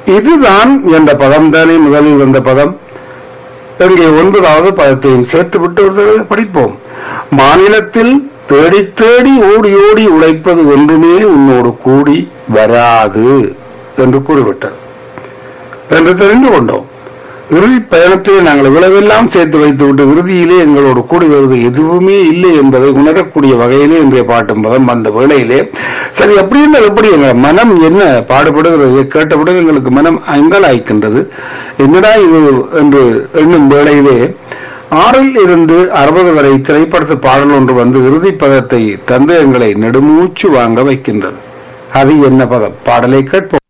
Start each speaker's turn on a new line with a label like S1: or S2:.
S1: இதுதான் என்ற பதம் தானே முதலில் வந்த பதம் இங்கே ஒன்பதாவது பதத்தையும் சேர்த்துவிட்டு ஒரு தடவை படிப்போம் மாநிலத்தில் தேடி தேடி ஓடி ஓடி உழைப்பது ஒன்றுமே உன்னோடு கூடி வராது என்று கூறிவிட்டது என்று தெரிந்து கொண்டோம் இறுதி பயணத்தில் நாங்கள் இவ்வளவெல்லாம் சேர்த்து வைத்துவிட்டு இறுதியிலே எங்களோடு கூடி வருவது எதுவுமே இல்லை என்பதை உணரக்கூடிய வகையிலே இன்றைய பாட்டும் பதம் வந்த வேளையிலே சரி அப்படி இருந்தால் எப்படி எங்கள் மனம் என்ன பாடுபடுகிறது கேட்டவுடன் எங்களுக்கு மனம் அங்கலாய்க்கின்றது என்னடா இது என்று எண்ணும் வேளையிலே ஆறில் இருந்து அறுபது வரை திரைப்படத்து பாடல் ஒன்று வந்து இறுதி பதத்தை தந்து எங்களை நெடுமூச்சு வாங்க வைக்கின்றது அது என்ன பதம் பாடலை கேட்போம்